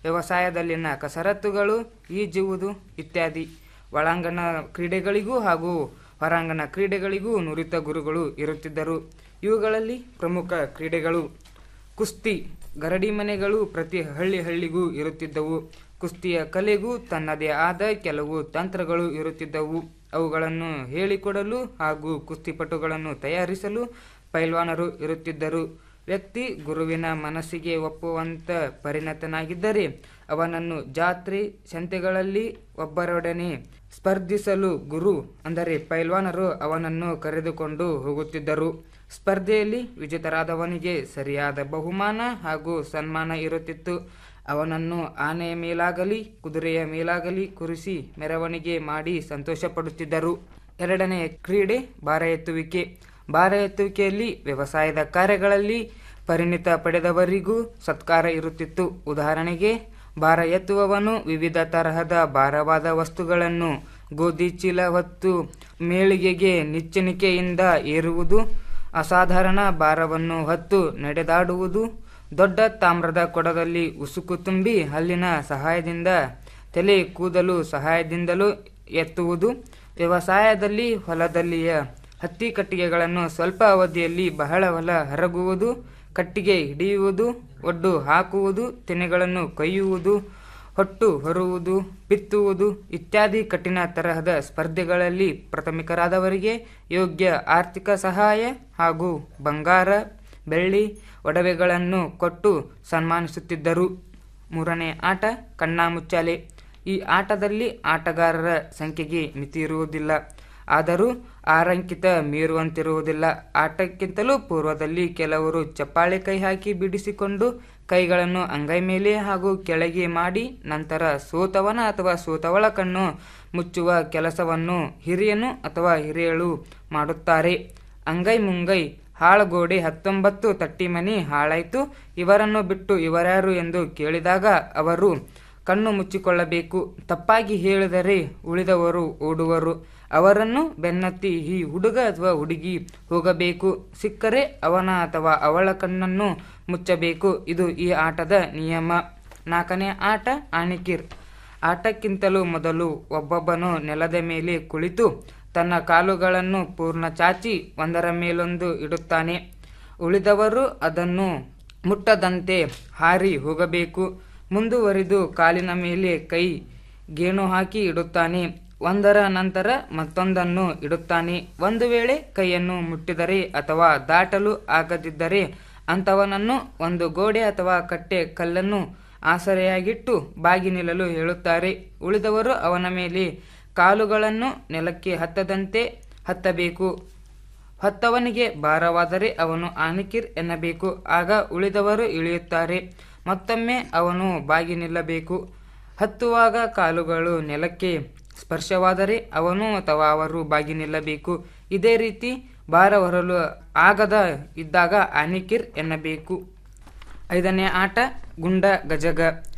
ವ್ಯವಸಾಯದಲ್ಲಿನ ಕಸರತ್ತುಗಳು ಈಜುವುದು ಇತ್ಯಾದಿ ಒಳಾಂಗಣ ಕ್ರೀಡೆಗಳಿಗೂ ಹಾಗೂ ಹೊರಾಂಗಣ ಕ್ರೀಡೆಗಳಿಗೂ ನುರಿತ ಗುರುಗಳು ಇರುತ್ತಿದ್ದರು ಇವುಗಳಲ್ಲಿ ಪ್ರಮುಖ ಕ್ರೀಡೆಗಳು ಕುಸ್ತಿ ಗರಡಿ ಮನೆಗಳು ಪ್ರತಿ ಹಳ್ಳಿ ಹಳ್ಳಿಗೂ ಇರುತ್ತಿದ್ದವು ಕುಸ್ತಿಯ ಕಲೆಗೂ ತನ್ನದೇ ಆದ ಕೆಲವು ತಂತ್ರಗಳು ಇರುತ್ತಿದ್ದವು ಅವುಗಳನ್ನು ಹೇಳಿಕೊಡಲು ಹಾಗೂ ಕುಸ್ತಿಪಟುಗಳನ್ನು ತಯಾರಿಸಲು ಪೈಲ್ವಾನರು ಇರುತ್ತಿದ್ದರು ವ್ಯಕ್ತಿ ಗುರುವಿನ ಮನಸ್ಸಿಗೆ ಒಪ್ಪುವಂತ ಪರಿಣತನಾಗಿದ್ದರೆ ಅವನನ್ನು ಜಾತ್ರೆ ಸಂತೆಗಳಲ್ಲಿ ಒಬ್ಬರೊಡನೆ ಸ್ಪರ್ಧಿಸಲು ಗುರು ಅಂದರೆ ಪೈಲ್ವಾನರು ಅವನನ್ನು ಕರೆದುಕೊಂಡು ಹೋಗುತ್ತಿದ್ದರು ಸ್ಪರ್ಧೆಯಲ್ಲಿ ವಿಜೇತರಾದವನಿಗೆ ಸರಿಯಾದ ಬಹುಮಾನ ಹಾಗೂ ಸನ್ಮಾನ ಇರುತ್ತಿತ್ತು ಅವನನ್ನು ಆನೆಯ ಮೇಲಾಗಲಿ ಕುದುರೆಯ ಮೇಲಾಗಲಿ ಕುರಿಸಿ ಮೆರವಣಿಗೆ ಮಾಡಿ ಸಂತೋಷಪಡುತ್ತಿದ್ದರು ಎರಡನೆಯ ಕ್ರೀಡೆ ಭಾರ ಎತ್ತುವಿಕೆ ಭಾರ ಎತ್ತುವಿಕೆಯಲ್ಲಿ ವ್ಯವಸಾಯದ ಕಾರ್ಯಗಳಲ್ಲಿ ಪರಿಣಿತ ಪಡೆದವರಿಗೂ ಸತ್ಕಾರ ಇರುತ್ತಿತ್ತು ಉದಾಹರಣೆಗೆ ಭಾರ ಎತ್ತುವವನು ವಿವಿಧ ತರಹದ ಭಾರವಾದ ವಸ್ತುಗಳನ್ನು ಗೋಧಿ ಚೀಲ ಹೊತ್ತು ಮೇಳಿಗೆಗೆ ನಿಚ್ಚಣಿಕೆಯಿಂದ ಏರುವುದು ಅಸಾಧಾರಣ ಭಾರವನ್ನು ಹೊತ್ತು ನಡೆದಾಡುವುದು ದೊಡ್ಡ ತಾಮ್ರದ ಕೊಡದಲ್ಲಿ ಉಸುಕು ತುಂಬಿ ಹಲ್ಲಿನ ಸಹಾಯದಿಂದ ತಲೆ ಕೂದಲು ಸಹಾಯದಿಂದಲೂ ಎತ್ತುವುದು ವ್ಯವಸಾಯದಲ್ಲಿ ಹೊಲದಲ್ಲಿಯ ಹತ್ತಿ ಕಟ್ಟಿಗೆಗಳನ್ನು ಸ್ವಲ್ಪ ಅವಧಿಯಲ್ಲಿ ಬಹಳ ಹೊಲ ಹರಗುವುದು ಕಟ್ಟಿಗೆ ಹಿಡಿಯುವುದು ಒಡ್ಡು ಹಾಕುವುದು ತೆನೆಗಳನ್ನು ಕೊಯ್ಯುವುದು ಹೊಟ್ಟು ಹೊರುವುದು ಬಿತ್ತುವುದು ಇತ್ಯಾದಿ ಕಠಿಣ ತರಹದ ಸ್ಪರ್ಧೆಗಳಲ್ಲಿ ಪ್ರಥಮಿಕರಾದವರಿಗೆ ಯೋಗ್ಯ ಆರ್ಥಿಕ ಸಹಾಯ ಹಾಗೂ ಬಂಗಾರ ಬೆಳ್ಳಿ ಒಡವೆಗಳನ್ನು ಕೊಟ್ಟು ಸನ್ಮಾನಿಸುತ್ತಿದ್ದರು ಮೂರನೇ ಆಟ ಕಣ್ಣಾಮುಚ್ಚಾಲೆ ಈ ಆಟದಲ್ಲಿ ಆಟಗಾರರ ಸಂಖ್ಯೆಗೆ ಮಿತಿ ಇರುವುದಿಲ್ಲ ಆದರೂ ಆರಂಕಿತ ಮೀರುವಂತಿರುವುದಿಲ್ಲ ಆಟಕ್ಕಿಂತಲೂ ಪೂರ್ವದಲ್ಲಿ ಕೆಲವರು ಚಪ್ಪಾಳೆ ಕೈ ಹಾಕಿ ಬಿಡಿಸಿಕೊಂಡು ಕೈಗಳನ್ನು ಅಂಗೈ ಮೇಲೆ ಹಾಗೂ ಕೆಳಗೆ ಮಾಡಿ ನಂತರ ಸೋತವನ ಅಥವಾ ಸೋತವಳ ಕಣ್ಣು ಮುಚ್ಚುವ ಕೆಲಸವನ್ನು ಹಿರಿಯನು ಅಥವಾ ಹಿರಿಯಳು ಮಾಡುತ್ತಾರೆ ಅಂಗೈ ಮುಂಗೈ ಹಾಳಗೋಡೆ ಹತ್ತೊಂಬತ್ತು ತಟ್ಟಿಮನಿ ಹಾಳಾಯ್ತು ಇವರನ್ನು ಬಿಟ್ಟು ಇವರ್ಯಾರು ಎಂದು ಕೇಳಿದಾಗ ಅವರು ಕಣ್ಣು ಮುಚ್ಚಿಕೊಳ್ಳಬೇಕು ತಪ್ಪಾಗಿ ಹೇಳಿದರೆ ಉಳಿದವರು ಓಡುವರು ಅವರನ್ನು ಬೆನ್ನತ್ತಿ ಈ ಹುಡುಗ ಅಥವಾ ಹುಡುಗಿ ಹೋಗಬೇಕು ಸಿಕ್ಕರೆ ಅವನ ಅಥವಾ ಅವಳ ಕಣ್ಣನ್ನು ಮುಚ್ಚಬೇಕು ಇದು ಈ ಆಟದ ನಿಯಮ ನಾಲ್ಕನೇ ಆಟ ಆಣಿಕಿರ್ ಆಟಕ್ಕಿಂತಲೂ ಮೊದಲು ಒಬ್ಬೊಬ್ಬನು ನೆಲದ ಮೇಲೆ ಕುಳಿತು ತನ್ನ ಕಾಲುಗಳನ್ನು ಪೂರ್ಣ ಚಾಚಿ ಒಂದರ ಮೇಲೊಂದು ಇಡುತ್ತಾನೆ ಉಳಿದವರು ಅದನ್ನು ಮುಟ್ಟದಂತೆ ಹಾರಿ ಹೋಗಬೇಕು ಮುಂದುವರಿದು ಕಾಲಿನ ಮೇಲೆ ಕೈ ಗೇಣು ಹಾಕಿ ಇಡುತ್ತಾನೆ ಒಂದರ ನಂತರ ಮತ್ತೊಂದನ್ನು ಇಡುತ್ತಾನೆ ಒಂದು ವೇಳೆ ಕೈಯನ್ನು ಮುಟ್ಟಿದರೆ ಅಥವಾ ದಾಟಲು ಆಗದಿದ್ದರೆ ಅಂಥವನನ್ನು ಒಂದು ಗೋಡೆ ಅಥವಾ ಕಟ್ಟೆ ಕಲ್ಲನ್ನು ಆಸರೆಯಾಗಿಟ್ಟು ಬಾಗಿ ನಿಲ್ಲಲು ಹೇಳುತ್ತಾರೆ ಉಳಿದವರು ಅವನ ಮೇಲೆ ಕಾಲುಗಳನ್ನು ನೆಲಕ್ಕೆ ಹತ್ತದಂತೆ ಹತ್ತಬೇಕು ಹತ್ತವನಿಗೆ ಭಾರವಾದರೆ ಅವನು ಆನಿಕಿರ್ ಎನ್ನಬೇಕು ಆಗ ಉಳಿದವರು ಇಳಿಯುತ್ತಾರೆ ಮತ್ತೊಮ್ಮೆ ಅವನು ಬಾಗಿ ನಿಲ್ಲಬೇಕು ಹತ್ತುವಾಗ ಕಾಲುಗಳು ನೆಲಕ್ಕೆ ಸ್ಪರ್ಶವಾದರೆ ಅವನು ಅಥವಾ ಅವರು ಬಾಗಿ ನಿಲ್ಲಬೇಕು ಇದೇ ರೀತಿ ಭಾರ ಹೊರಲು ಆಗದ ಇದ್ದಾಗ ಆನಿಕಿರ್ ಎನ್ನಬೇಕು ಐದನೇ ಆಟ ಗುಂಡ ಗಜಗ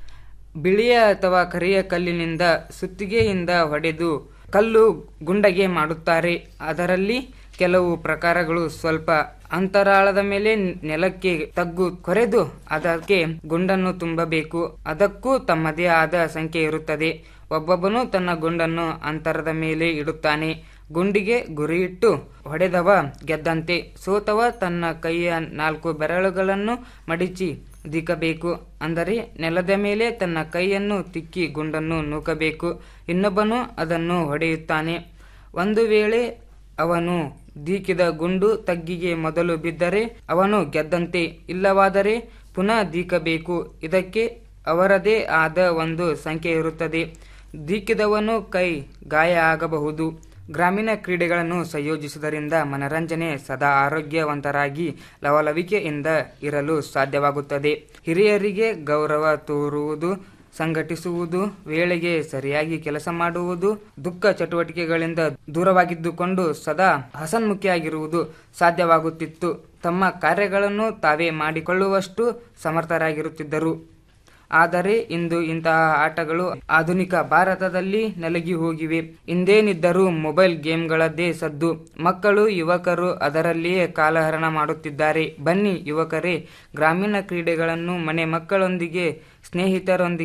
ಬಿಳಿಯ ಅಥವಾ ಕರಿಯ ಕಲ್ಲಿನಿಂದ ಸುತ್ತಿಗೆಯಿಂದ ಹೊಡೆದು ಕಲ್ಲು ಗುಂಡಗೆ ಮಾಡುತ್ತಾರೆ ಅದರಲ್ಲಿ ಕೆಲವು ಪ್ರಕಾರಗಳು ಸ್ವಲ್ಪ ಅಂತರಾಳದ ಮೇಲೆ ನೆಲಕ್ಕೆ ತಗ್ಗು ಕೊರೆದು ಅದಕ್ಕೆ ಗುಂಡನ್ನು ತುಂಬಬೇಕು ಅದಕ್ಕೂ ತಮ್ಮದೇ ಆದ ಸಂಖ್ಯೆ ಇರುತ್ತದೆ ಒಬ್ಬೊಬ್ಬನು ತನ್ನ ಗುಂಡನ್ನು ಅಂತರದ ಮೇಲೆ ಇಡುತ್ತಾನೆ ಗುಂಡಿಗೆ ಗುರಿಯಿಟ್ಟು ಹೊಡೆದವ ಗೆದ್ದಂತೆ ಸೋತವ ತನ್ನ ಕೈಯ ನಾಲ್ಕು ಬೆರಳುಗಳನ್ನು ಮಡಿಚಿ ದಿಕ್ಕಬೇಕು ಅಂದರೆ ನೆಲದ ಮೇಲೆ ತನ್ನ ಕೈಯನ್ನು ತಿಕ್ಕಿ ಗುಂಡನ್ನು ನೂಕಬೇಕು ಇನ್ನೊಬ್ಬನು ಅದನ್ನು ಹೊಡೆಯುತ್ತಾನೆ ಒಂದು ವೇಳೆ ಅವನು ದೀಕಿದ ಗುಂಡು ತಗ್ಗಿಗೆ ಮೊದಲು ಬಿದ್ದರೆ ಅವನು ಗೆದ್ದಂತೆ ಇಲ್ಲವಾದರೆ ಪುನಃ ದೀಕಬೇಕು ಇದಕ್ಕೆ ಅವರದೇ ಆದ ಒಂದು ಸಂಖ್ಯೆ ಇರುತ್ತದೆ ದೀಕಿದವನು ಕೈ ಗಾಯ ಆಗಬಹುದು ಗ್ರಾಮೀಣ ಕ್ರೀಡೆಗಳನ್ನು ಸಂಯೋಜಿಸುವುದರಿಂದ ಮನರಂಜನೆ ಸದಾ ಆರೋಗ್ಯವಂತರಾಗಿ ಲವಲವಿಕೆಯಿಂದ ಇರಲು ಸಾಧ್ಯವಾಗುತ್ತದೆ ಹಿರಿಯರಿಗೆ ಗೌರವ ತೋರುವುದು ಸಂಘಟಿಸುವುದು ವೇಳೆಗೆ ಸರಿಯಾಗಿ ಕೆಲಸ ಮಾಡುವುದು ದುಃಖ ಚಟುವಟಿಕೆಗಳಿಂದ ದೂರವಾಗಿದ್ದುಕೊಂಡು ಸದಾ ಹಸನ್ಮುಖಿಯಾಗಿರುವುದು ಸಾಧ್ಯವಾಗುತ್ತಿತ್ತು ತಮ್ಮ ಕಾರ್ಯಗಳನ್ನು ತಾವೇ ಮಾಡಿಕೊಳ್ಳುವಷ್ಟು ಸಮರ್ಥರಾಗಿರುತ್ತಿದ್ದರು ಆದರೆ ಇಂದು ಇಂತಹ ಆಟಗಳು ಆಧುನಿಕ ಭಾರತದಲ್ಲಿ ನಲಗಿ ಹೋಗಿವೆ ಇಂದೇನಿದ್ದರೂ ಮೊಬೈಲ್ ಗೇಮ್ಗಳದ್ದೇ ಸದ್ದು ಮಕ್ಕಳು ಯುವಕರು ಅದರಲ್ಲಿಯೇ ಕಾಲಹರಣ ಮಾಡುತ್ತಿದ್ದಾರೆ ಬನ್ನಿ ಯುವಕರೇ ಗ್ರಾಮೀಣ ಕ್ರೀಡೆಗಳನ್ನು ಮನೆ ಮಕ್ಕಳೊಂದಿಗೆ ಸ್ನೇಹಿತರೊಂದಿಗೆ